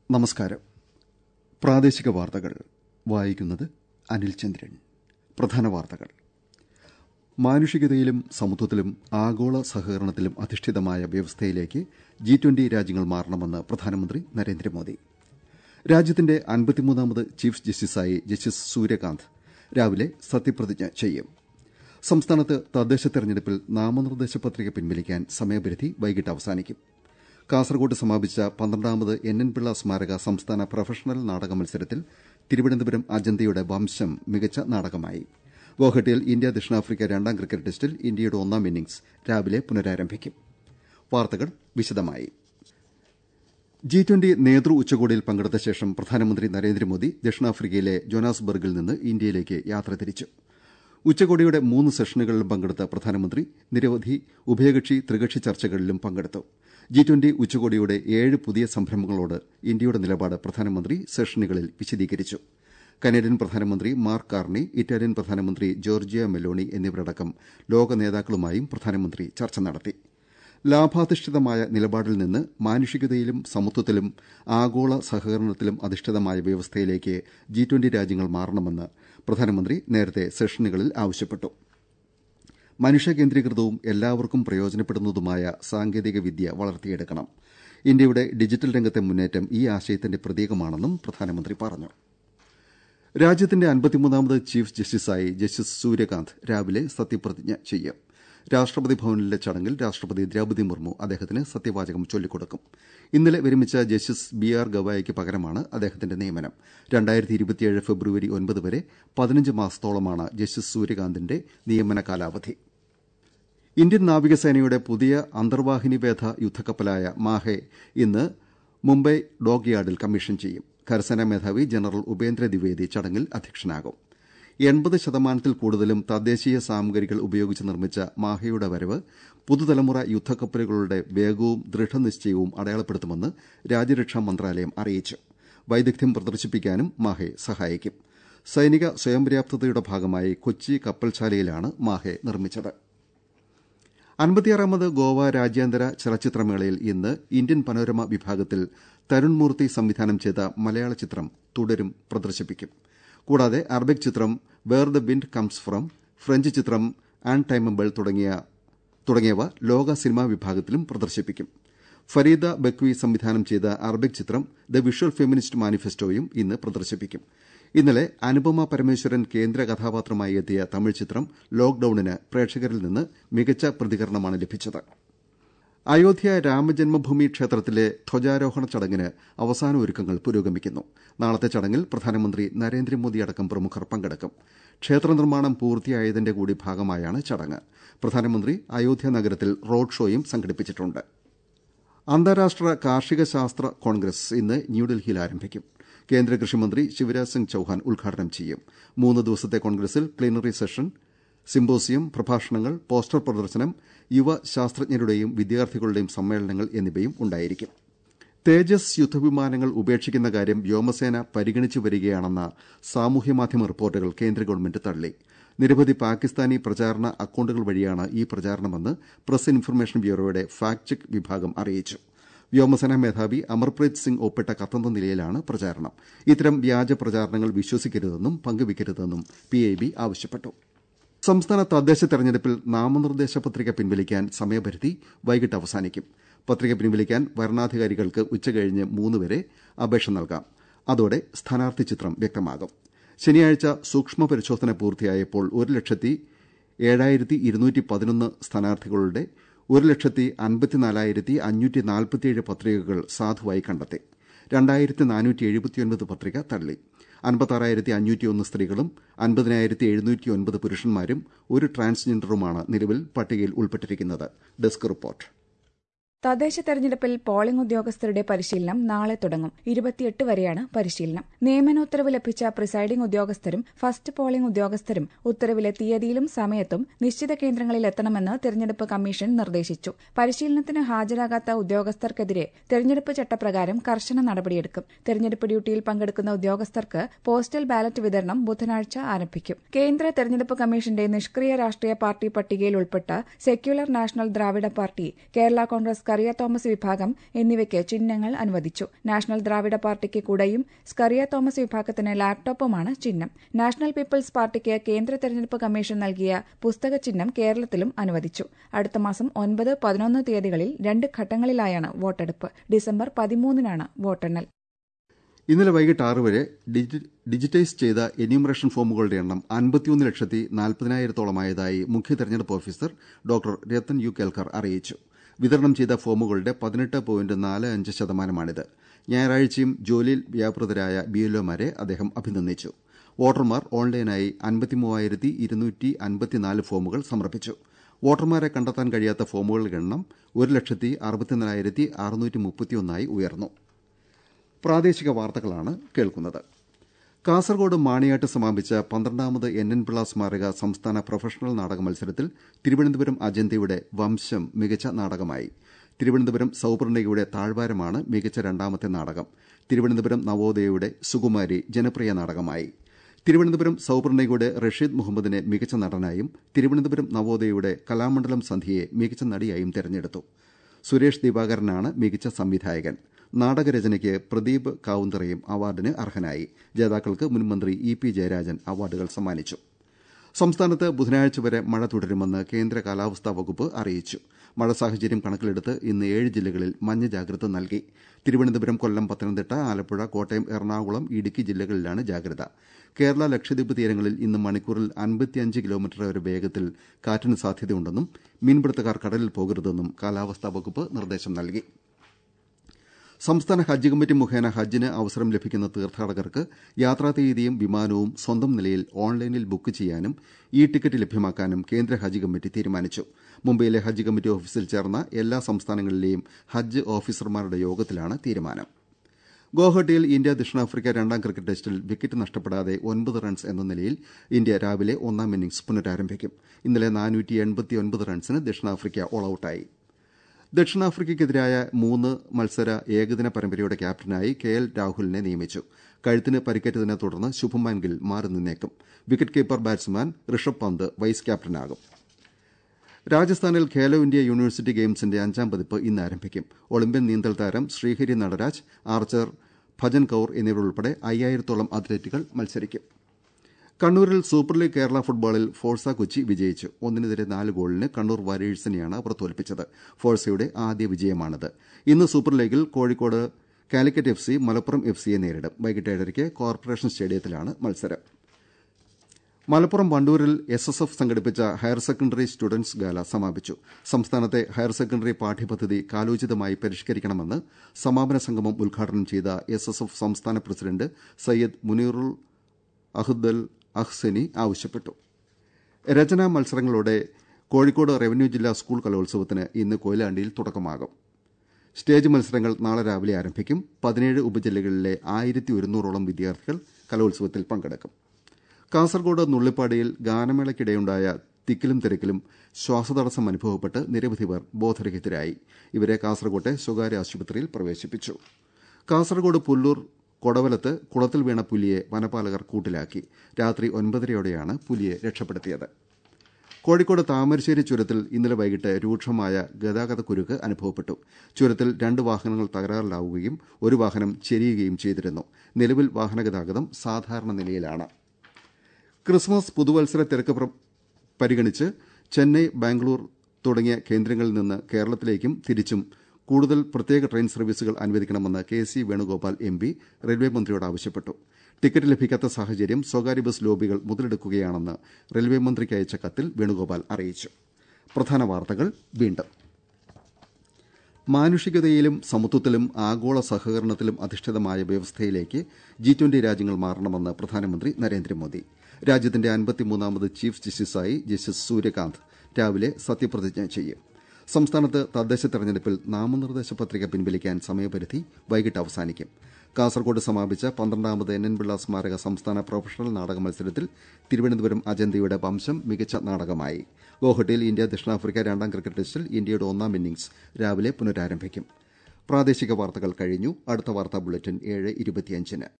നമസ്കാരം പ്രാദേശിക വാർത്തകൾ വായിക്കുന്നത് അനിൽ ചന്ദ്രൻ പ്രധാന വാർത്തകൾ മാനുഷികതയിലും സമത്വത്തിലും ആഗോള സഹകരണത്തിലും അധിഷ്ഠിതമായ വ്യവസ്ഥയിലേക്ക് ജി ട്വന്റി രാജ്യങ്ങൾ മാറണമെന്ന് പ്രധാനമന്ത്രി നരേന്ദ്രമോദി രാജ്യത്തിന്റെ അൻപത്തിമൂന്നാമത് ചീഫ് ജസ്റ്റിസായി ജസ്റ്റിസ് സൂര്യകാന്ത് രാവിലെ സത്യപ്രതിജ്ഞ ചെയ്യും സംസ്ഥാനത്ത് തദ്ദേശ തെരഞ്ഞെടുപ്പിൽ നാമനിർദ്ദേശ പത്രിക പിൻവലിക്കാൻ സമയപരിധി വൈകിട്ട് അവസാനിക്കും കാസർകോട്ട് സമാപിച്ച പന്ത്രണ്ടാമത് എൻ എൻ പിള്ള സ്മാരക സംസ്ഥാന പ്രൊഫഷണൽ നാടക മത്സരത്തിൽ തിരുവനന്തപുരം അജന്തയുടെ വംശം മികച്ച നാടകമായി ഗോഹട്ടിയിൽ ഇന്ത്യ ദക്ഷിണാഫ്രിക്ക രണ്ടാം ക്രിക്കറ്റ് ടെസ്റ്റിൽ ഇന്ത്യയുടെ ഒന്നാം ഇന്നിംഗ്സ് രാവിലെ പുനരാരംഭിക്കും വാർത്തകൾ വിശദമായി ജി ട്വന്റി നേതൃ ഉച്ചകോടിയിൽ പങ്കെടുത്ത ശേഷം പ്രധാനമന്ത്രി നരേന്ദ്രമോദി ദക്ഷിണാഫ്രിക്കയിലെ ജോനാസ്ബർഗിൽ നിന്ന് ഇന്ത്യയിലേക്ക് യാത്ര തിരിച്ചു ഉച്ചകോടിയുടെ മൂന്ന് സെഷനുകളിലും പങ്കെടുത്ത പ്രധാനമന്ത്രി നിരവധി ഉഭയകക്ഷി ത്രികക്ഷി ചർച്ചകളിലും പങ്കെടുത്തു ജി ട്വന്റി ഉച്ചകോടിയുടെ ഏഴ് പുതിയ സംരംഭങ്ങളോട് ഇന്ത്യയുടെ നിലപാട് പ്രധാനമന്ത്രി സെഷനുകളിൽ വിശദീകരിച്ചു കനേഡിയൻ പ്രധാനമന്ത്രി മാർക്ക് കാർണി ഇറ്റാലിയൻ പ്രധാനമന്ത്രി ജോർജിയ മെലോണി എന്നിവരടക്കം ലോക നേതാക്കളുമായും പ്രധാനമന്ത്രി ചർച്ച നടത്തി ലാഭാധിഷ്ഠിതമായ നിലപാടിൽ നിന്ന് മാനുഷികതയിലും സമത്വത്തിലും ആഗോള സഹകരണത്തിലും അധിഷ്ഠിതമായ വ്യവസ്ഥയിലേക്ക് ജി ട്വന്റി രാജ്യങ്ങൾ മാറണമെന്ന് പ്രധാനമന്ത്രി നേരത്തെ സെഷനുകളിൽ ആവശ്യപ്പെട്ടു മനുഷ്യകേന്ദ്രീകൃതവും എല്ലാവർക്കും പ്രയോജനപ്പെടുന്നതുമായ സാങ്കേതിക വിദ്യ വളർത്തിയെടുക്കണം ഇന്ത്യയുടെ ഡിജിറ്റൽ രംഗത്തെ മുന്നേറ്റം ഈ ആശയത്തിന്റെ പ്രതീകമാണെന്നും പ്രധാനമന്ത്രി പറഞ്ഞു രാജ്യത്തിന്റെ അൻപത്തിമൂന്നാമത് ചീഫ് ജസ്റ്റിസായി ജസ്റ്റിസ് സൂര്യകാന്ത് രാവിലെ സത്യപ്രതിജ്ഞ ചെയ്യും രാഷ്ട്രപതി ഭവനിലെ ചടങ്ങിൽ രാഷ്ട്രപതി ദ്രൌപതി മുർമു അദ്ദേഹത്തിന് സത്യവാചകം ചൊല്ലിക്കൊടുക്കും ഇന്നലെ വിരമിച്ച ജസ്റ്റിസ് ബി ആർ ഗവായിക്ക് പകരമാണ് അദ്ദേഹത്തിന്റെ നിയമനം ഫെബ്രുവരി ഒൻപത് വരെ പതിനഞ്ച് മാസത്തോളമാണ് ജസ്റ്റിസ് സൂര്യകാന്തിന്റെ നിയമന കാലാവധി ഇന്ത്യൻ നാവികസേനയുടെ പുതിയ അന്തർവാഹിനിവേധ യുദ്ധക്കപ്പലായ മാഹെ ഇന്ന് മുംബൈ ഡോക്ക് യാർഡിൽ കമ്മീഷൻ ചെയ്യും കരസേനാ മേധാവി ജനറൽ ഉപേന്ദ്ര ദ്വിവേദി ചടങ്ങിൽ അധ്യക്ഷനാകും എൺപത് ശതമാനത്തിൽ കൂടുതലും തദ്ദേശീയ സാമഗ്രികൾ ഉപയോഗിച്ച് നിർമ്മിച്ച മാഹയുടെ വരവ് പുതുതലമുറ യുദ്ധക്കപ്പലുകളുടെ വേഗവും ദൃഢനിശ്ചയവും അടയാളപ്പെടുത്തുമെന്ന് രാജ്യരക്ഷാ മന്ത്രാലയം അറിയിച്ചു വൈദഗ്ധ്യം പ്രദർശിപ്പിക്കാനും മാഹെ സഹായിക്കും സൈനിക സ്വയം പര്യാപ്തതയുടെ ഭാഗമായി കൊച്ചി കപ്പൽശാലയിലാണ് മാഹെ നിർമ്മിച്ചത് അൻപത്തിയാറാമത് ഗോവ രാജ്യാന്തര ചലച്ചിത്രമേളയിൽ ഇന്ന് ഇന്ത്യൻ പനോരമ വിഭാഗത്തിൽ തരുൺ മൂർത്തി സംവിധാനം ചെയ്ത മലയാള ചിത്രം തുടരും പ്രദർശിപ്പിക്കും കൂടാതെ അറബിക് ചിത്രം where the wind comes from French ചിത്രം ആൻടൈമബിൾ തുടങ്ങിയവ ലോക സിനിമാ വിഭാഗത്തിലും പ്രദർശിപ്പിക്കും ഫരീദ ബക്വി സംവിധാനം ചെയ്ത അറബിക് ചിത്രം ദ വിഷ്വൽ ഫെമിനിസ്റ്റ് മാനിഫെസ്റ്റോയും ഇന്ന് പ്രദർശിപ്പിക്കും ഇന്നലെ അനുപമ പരമേശ്വരൻ കേന്ദ്ര കഥാപാത്രമായി എത്തിയ തമിഴ് ചിത്രം ലോക്ഡൌണിന് പ്രേക്ഷകരിൽ നിന്ന് മികച്ച പ്രതികരണമാണ് ലഭിച്ചത് അയോധ്യ രാമജന്മഭൂമി ക്ഷേത്രത്തിലെ ധ്വജാരോഹണ ചടങ്ങിന് അവസാന ഒരുക്കങ്ങൾ പുരോഗമിക്കുന്നു നാളത്തെ ചടങ്ങിൽ പ്രധാനമന്ത്രി നരേന്ദ്രമോദി അടക്കം പ്രമുഖർ പങ്കെടുക്കും ക്ഷേത്ര നിർമ്മാണം പൂർത്തിയായതിന്റെ കൂടി ഭാഗമായാണ് ചടങ്ങ് പ്രധാനമന്ത്രി അയോധ്യ നഗരത്തിൽ റോഡ് ഷോയും സംഘടിപ്പിച്ചിട്ടുണ്ട് അന്താരാഷ്ട്ര കാർഷിക ശാസ്ത്ര കോൺഗ്രസ് ഇന്ന് ന്യൂഡൽഹിയിൽ ആരംഭിക്കും കേന്ദ്ര കൃഷിമന്ത്രി ശിവരാജ് സിംഗ് ചൌഹാൻ ഉദ്ഘാടനം ചെയ്യും മൂന്ന് ദിവസത്തെ കോൺഗ്രസിൽ പ്ലീനറി സെഷൻ സിംബോസിയം പ്രഭാഷണങ്ങൾ പോസ്റ്റർ പ്രദർശനം യുവ ശാസ്ത്രജ്ഞരുടെയും വിദ്യാർത്ഥികളുടെയും സമ്മേളനങ്ങൾ എന്നിവയും ഉണ്ടായിരിക്കും തേജസ് യുദ്ധവിമാനങ്ങൾ ഉപേക്ഷിക്കുന്ന കാര്യം വ്യോമസേന പരിഗണിച്ചു വരികയാണെന്ന സാമൂഹ്യമാധ്യമ റിപ്പോർട്ടുകൾ കേന്ദ്ര ഗവൺമെന്റ് തള്ളി നിരവധി പാകിസ്ഥാനി പ്രചാരണ അക്കൌണ്ടുകൾ വഴിയാണ് ഈ പ്രചാരണമെന്ന് പ്രസ് ഇൻഫർമേഷൻ ബ്യൂറോയുടെ ഫാക്ട് ചെക്ക് വിഭാഗം അറിയിച്ചു വ്യോമസേനാ മേധാവി അമർപ്രീത് സിംഗ് ഒപ്പിട്ട കത്തെന്ന നിലയിലാണ് പ്രചാരണം ഇത്തരം വ്യാജ പ്രചാരണങ്ങൾ വിശ്വസിക്കരുതെന്നും പങ്കുവയ്ക്കരുതെന്നും പിഐബി ആവശ്യപ്പെട്ടു സംസ്ഥാന തദ്ദേശ തെരഞ്ഞെടുപ്പിൽ നാമനിർദ്ദേശ പത്രിക പിൻവലിക്കാൻ സമയപരിധി വൈകിട്ട് അവസാനിക്കും പത്രിക പിൻവലിക്കാൻ വരണാധികാരികൾക്ക് ഉച്ചകഴിഞ്ഞ് മൂന്ന് വരെ അപേക്ഷ നൽകാം അതോടെ സ്ഥാനാർത്ഥി ചിത്രം വ്യക്തമാകും ശനിയാഴ്ച സൂക്ഷ്മ പരിശോധന പൂർത്തിയായപ്പോൾ ഒരു ലക്ഷത്തി ഏഴായിരത്തി ഇരുന്നൂറ്റി പതിനൊന്ന് സ്ഥാനാർത്ഥികളുടെ ഒരു ലക്ഷത്തി അൻപത്തിനാലായിരത്തി അഞ്ഞൂറ്റി നാൽപ്പത്തിയേഴ് പത്രികകൾ സാധുവായി കണ്ടെത്തി രണ്ടായിരത്തി നാനൂറ്റി എഴുപത്തിയൊൻപത് പത്രിക തള്ളി അൻപത്താറായിരത്തി അഞ്ഞൂറ്റിയൊന്ന് സ്ത്രീകളും അൻപതിനായിരത്തി എഴുന്നൂറ്റിയൊൻപത് പുരുഷന്മാരും ഒരു ട്രാൻസ്ജെൻഡറുമാണ് നിലവിൽ പട്ടികയിൽ ഉൾപ്പെട്ടിരിക്കുന്നത് ഡെസ്ക് റിപ്പോർട്ട് തദ്ദേശ തെരഞ്ഞെടുപ്പിൽ പോളിംഗ് ഉദ്യോഗസ്ഥരുടെ പരിശീലനം നാളെ തുടങ്ങും ഇരുപത്തിയെട്ട് വരെയാണ് പരിശീലനം നിയമനോത്തരവ് ലഭിച്ച പ്രിസൈഡിംഗ് ഉദ്യോഗസ്ഥരും ഫസ്റ്റ് പോളിംഗ് ഉദ്യോഗസ്ഥരും ഉത്തരവിലെ തീയതിയിലും സമയത്തും നിശ്ചിത കേന്ദ്രങ്ങളിൽ എത്തണമെന്ന് തെരഞ്ഞെടുപ്പ് കമ്മീഷൻ നിർദ്ദേശിച്ചു പരിശീലനത്തിന് ഹാജരാകാത്ത ഉദ്യോഗസ്ഥർക്കെതിരെ തെരഞ്ഞെടുപ്പ് ചട്ടപ്രകാരം കർശന നടപടിയെടുക്കും തെരഞ്ഞെടുപ്പ് ഡ്യൂട്ടിയിൽ പങ്കെടുക്കുന്ന ഉദ്യോഗസ്ഥർക്ക് പോസ്റ്റൽ ബാലറ്റ് വിതരണം ബുധനാഴ്ച ആരംഭിക്കും കേന്ദ്ര തെരഞ്ഞെടുപ്പ് കമ്മീഷന്റെ നിഷ്ക്രിയ രാഷ്ട്രീയ പാർട്ടി പട്ടികയിൽ ഉൾപ്പെട്ട secular national Dravida party Kerala Congress Scaria Thomas വിഭാഗം എന്നിവയ്ക്ക് ചിഹ്നങ്ങൾ അനുവദിച്ചു നാഷണൽ ദ്രാവിഡ പാർട്ടിക്ക് കുടയും സ്കറിയ തോമസ് വിഭാഗത്തിന് ലാപ്ടോപ്പുമാണ് ചിഹ്നം നാഷണൽ പീപ്പിൾസ് പാർട്ടിക്ക് കേന്ദ്ര തെരഞ്ഞെടുപ്പ് കമ്മീഷൻ നൽകിയ പുസ്തക ചിഹ്നം കേരളത്തിലും അനുവദിച്ചു അടുത്ത മാസം ഒൻപത് പതിനൊന്ന് തീയതികളിൽ രണ്ട് ഘട്ടങ്ങളിലായാണ് വോട്ടെടുപ്പ് ഡിസംബർ പതിമൂന്നിനാണ് വോട്ടെണ്ണൽ ഇന്നലെ വൈകിട്ട് ആറ് വരെ ഡിജിറ്റൈസ് ചെയ്ത എന്യൂമറേഷൻ ഫോമുകളുടെ എണ്ണം അൻപത്തിയൊന്ന് ലക്ഷത്തി നാൽപ്പതിനായിരത്തോളമായതായി മുഖ്യ തെരഞ്ഞെടുപ്പ് officer doctor Rathan U Kelkar അറിയിച്ചു വിതരണം ചെയ്ത ഫോമുകളുടെ പതിനെട്ട് പോയിന്റ് നാല് അഞ്ച് ശതമാനമാണിത് ഞായറാഴ്ചയും ജോലിയിൽ വ്യാപൃതരായ ബിഎൽഒമാരെ അദ്ദേഹം അഭിനന്ദിച്ചു വോട്ടർമാർ ഓൺലൈനായി അൻപത്തിമൂവായിരത്തി ഇരുന്നൂറ്റി അൻപത്തിനാല് ഫോമുകൾ സമർപ്പിച്ചു വോട്ടർമാരെ കണ്ടെത്താൻ കഴിയാത്ത ഫോമുകളുടെ എണ്ണം ഒരു ലക്ഷത്തി അറുപത്തിനാലായിരത്തി അറുന്നൂറ്റി മുപ്പത്തിയൊന്നായി ഉയർന്നു പ്രാദേശിക വാർത്തകളാണ് കേൾക്കുന്നത് കാസർഗോഡ് മാണിയാട്ട് സമാപിച്ച പന്ത്രണ്ടാമത് എൻ എൻ പിള്ള സ്മാരക സംസ്ഥാന പ്രൊഫഷണൽ നാടക മത്സരത്തിൽ തിരുവനന്തപുരം അജന്തയുടെ വംശം മികച്ച നാടകമായി തിരുവനന്തപുരം സൌപർണികയുടെ താഴ്വാരമാണ് മികച്ച രണ്ടാമത്തെ നാടകം തിരുവനന്തപുരം നവോദയയുടെ സുകുമാരി ജനപ്രിയ നാടകമായി തിരുവനന്തപുരം സൌപർണികയുടെ റഷീദ് മുഹമ്മദിനെ മികച്ച നടനായും തിരുവനന്തപുരം നവോദയയുടെ കലാമണ്ഡലം സന്ധ്യയെ മികച്ച നടിയായും തെരഞ്ഞെടുത്തു സുരേഷ് ദിവാകരനാണ് മികച്ച സംവിധായകൻ നാടകരചനയ്ക്ക് പ്രദീപ് കാവുന്തറയും അവാർഡിന് അർഹനായി ജേതാക്കൾക്ക് മുൻമന്ത്രി ഇ പി ജയരാജൻ അവാർഡുകൾ സമ്മാനിച്ചു സംസ്ഥാനത്ത് ബുധനാഴ്ച വരെ മഴ തുടരുമെന്ന് കേന്ദ്ര കാലാവസ്ഥാ വകുപ്പ് അറിയിച്ചു മഴ സാഹചര്യം കണക്കിലെടുത്ത് ഇന്ന് ഏഴ് ജില്ലകളിൽ മഞ്ഞ ജാഗ്രത നൽകി തിരുവനന്തപുരം കൊല്ലം പത്തനംതിട്ട ആലപ്പുഴ കോട്ടയം എറണാകുളം ഇടുക്കി ജില്ലകളിലാണ് ജാഗ്രത കേരള ലക്ഷദ്വീപ് തീരങ്ങളിൽ ഇന്ന് മണിക്കൂറിൽ അൻപത്തിയഞ്ച് കിലോമീറ്റർ വരെ വേഗത്തിൽ കാറ്റിന് സാധ്യതയുണ്ടെന്നും മീൻപിടുത്തക്കാർ കടലിൽ പോകരുതെന്നും കാലാവസ്ഥാ വകുപ്പ് നിർദ്ദേശം നൽകി സംസ്ഥാന ഹജ്ജ് കമ്മിറ്റി മുഖേന ഹജ്ജിന് അവസരം ലഭിക്കുന്ന തീർത്ഥാടകർക്ക് യാത്രാ തീയതിയും വിമാനവും സ്വന്തം നിലയിൽ ഓൺലൈനിൽ ബുക്ക് ചെയ്യാനും ഇ ടിക്കറ്റ് ലഭ്യമാക്കാനും കേന്ദ്ര ഹജ്ജ് കമ്മിറ്റി തീരുമാനിച്ചു മുംബൈയിലെ ഹജ്ജ് കമ്മിറ്റി ഓഫീസിൽ ചേർന്ന എല്ലാ സംസ്ഥാനങ്ങളിലെയും ഹജ്ജ് ഓഫീസർമാരുടെ യോഗത്തിലാണ് തീരുമാനം ഗോഹട്ടിയിൽ ഇന്ത്യ ദക്ഷിണാഫ്രിക്ക രണ്ടാം ക്രിക്കറ്റ് ടെസ്റ്റിൽ വിക്കറ്റ് നഷ്ടപ്പെടാതെ ഒൻപത് റൺസ് എന്ന നിലയിൽ ഇന്ത്യ രാവിലെ ഒന്നാം ഇന്നിംഗ്സ് പുനരാരംഭിക്കും ഇന്നലെ റൺസിന് ദക്ഷിണാഫ്രിക്ക ഓൾ ഔട്ടായി ദക്ഷിണാഫ്രിക്കയ്ക്കെതിരായ മൂന്ന് മത്സര ഏകദിന പരമ്പരയുടെ ക്യാപ്റ്റനായി കെ എൽ രാഹുലിനെ നിയമിച്ചു കഴുത്തിന് പരിക്കേറ്റതിനെ തുടർന്ന് ശുഭമാൻ ഗിൽ മാറി നിന്നേക്കും wicket keeper batsman Rishabh Pant vice ക്യാപ്റ്റനാകും രാജസ്ഥാനിൽ ഖേലോ ഇന്ത്യ യൂണിവേഴ്സിറ്റി ഗെയിംസിന്റെ അഞ്ചാം പതിപ്പ് ഇന്ന് ആരംഭിക്കും ഒളിമ്പ്യൻ നീന്തൽ താരം ശ്രീഹരി നടരാജ് ആർച്ചർ ഭജൻ കൌർ എന്നിവരുൾപ്പെടെ അയ്യായിരത്തോളം അത്ലറ്റുകൾ മത്സരിക്കും കണ്ണൂരിൽ സൂപ്പർ ലീഗ് കേരള ഫുട്ബോളിൽ ഫോഴ്സ കൊച്ചി വിജയിച്ചു ഒന്നിനെതിരെ നാല് ഗോളിന് കണ്ണൂർ വാരിയേഴ്സിനെയാണ് അവർ തോൽപ്പിച്ചത് ഫോഴ്സയുടെ ആദ്യ വിജയമാണിത് ഇന്ന് സൂപ്പർ ലീഗിൽ Kozhikode Calicut F C Malappuram F സിയെ നേരിടും വൈകിട്ട് ഏഴരയ്ക്ക് കോർപ്പറേഷൻ സ്റ്റേഡിയത്തിലാണ് മത്സരം മലപ്പുറം വണ്ടൂരിൽ എസ് എസ് എഫ് സംഘടിപ്പിച്ച ഹയർ സെക്കൻഡറി സ്റ്റുഡൻസ് ഗാല സമാപിച്ചു സംസ്ഥാനത്തെ ഹയർ സെക്കൻഡറി പാഠ്യപദ്ധതി കാലോചിതമായി പരിഷ്കരിക്കണമെന്ന് സമാപന സംഗമം ഉദ്ഘാടനം ചെയ്ത എസ് എസ് എഫ് സംസ്ഥാന പ്രസിഡന്റ് സയ്യദ് മുനീറുൽ അഹ്ദൽ അഹ്സനി ആവശ്യപ്പെട്ടു രചനാ മത്സരങ്ങളോടെ കോഴിക്കോട് റവന്യൂ ജില്ലാ സ്കൂൾ കലോത്സവത്തിന് ഇന്ന് കൊയിലാണ്ടിയിൽ തുടക്കമാകും സ്റ്റേജ് മത്സരങ്ങൾ നാളെ രാവിലെ ആരംഭിക്കും പതിനേഴ് ഉപജില്ലകളിലെ ആയിരത്തി ഒരുന്നൂറോളം വിദ്യാർത്ഥികൾ കലോത്സവത്തിൽ പങ്കെടുക്കും കാസർഗോഡ് നുള്ളിപ്പാടിയിൽ ഗാനമേളയ്ക്കിടെയുണ്ടായ തിക്കിലും തിരക്കിലും ശ്വാസതടസ്സം അനുഭവപ്പെട്ട് നിരവധി പേർ ബോധരഹിതരായി ഇവരെ കാസർകോട്ടെ സ്വകാര്യ ആശുപത്രിയിൽ പ്രവേശിപ്പിച്ചു കാസർഗോഡ് പുല്ലൂർ കൊടവലത്ത് കുളത്തിൽ വീണ പുലിയെ വനപാലകർ കൂട്ടിലാക്കി രാത്രി ഒൻപതരയോടെയാണ് പുലിയെ രക്ഷപ്പെടുത്തിയത് കോഴിക്കോട് താമരശ്ശേരി ചുരത്തിൽ ഇന്നലെ വൈകിട്ട് രൂക്ഷമായ ഗതാഗത കുരുക്ക് അനുഭവപ്പെട്ടു ചുരത്തിൽ രണ്ട് വാഹനങ്ങൾ തകരാറിലാവുകയും ഒരു വാഹനം ചെരിയുകയും ചെയ്തിരുന്നു നിലവിൽ വാഹനഗതാഗതം സാധാരണ നിലയിലാണ് ക്രിസ്മസ് പുതുവത്സര തിരക്ക് പരിഗണിച്ച് ചെന്നൈ ബാംഗ്ലൂർ തുടങ്ങിയ കേന്ദ്രങ്ങളിൽ നിന്ന് കേരളത്തിലേക്കും തിരിച്ചും കൂടുതൽ പ്രത്യേക ട്രെയിൻ സർവീസുകൾ അനുവദിക്കണമെന്ന് K C Venugopal M P railway മന്ത്രിയോട് ആവശ്യപ്പെട്ടു ടിക്കറ്റ് ലഭിക്കാത്ത സാഹചര്യം സ്വകാര്യ ബസ് ലോബികൾ മുതലെടുക്കുകയാണെന്ന് റെയിൽവേ മന്ത്രിക്ക് അയച്ച കത്തിൽ വേണുഗോപാൽ അറിയിച്ചു പ്രധാന വാർത്തകൾ വീണ്ടും മാനുഷികതയിലും സമത്വത്തിലും ആഗോള സഹകരണത്തിലും അധിഷ്ഠിതമായ വ്യവസ്ഥയിലേക്ക് ജി ട്വന്റി രാജ്യങ്ങൾ മാറണമെന്ന് പ്രധാനമന്ത്രി നരേന്ദ്രമോദി രാജ്യത്തിന്റെ അൻപത്തിമൂന്നാമത് ചീഫ് ജസ്റ്റിസായി ജസ്റ്റിസ് സൂര്യകാന്ത് രാവിലെ സത്യപ്രതിജ്ഞ ചെയ്യും സംസ്ഥാനത്ത് തദ്ദേശ തെരഞ്ഞെടുപ്പിൽ നാമനിർദ്ദേശ പത്രിക പിൻവലിക്കാൻ സമയപരിധി വൈകിട്ട് അവസാനിക്കും കാസർകോട് സമാപിച്ച പന്ത്രണ്ടാമത് എൻ എൻ പിള്ള സ്മാരക സംസ്ഥാന പ്രൊഫഷണൽ നാടക മത്സരത്തിൽ തിരുവനന്തപുരം അജന്തയുടെ വംശം മികച്ച നാടകമായി ഗോഹട്ടിയിൽ ഇന്ത്യ ദക്ഷിണാഫ്രിക്ക രണ്ടാം ക്രിക്കറ്റ് ടെസ്റ്റിൽ ഇന്ത്യയുടെ ഒന്നാം ഇന്നിംഗ്സ് രാവിലെ പുനരാരംഭിക്കും പ്രാദേശിക വാർത്തകൾ കഴിഞ്ഞു അടുത്ത വാർത്താ ബുള്ളറ്റിൻ ഏഴ് ഇരുപത്തിയഞ്ചിന്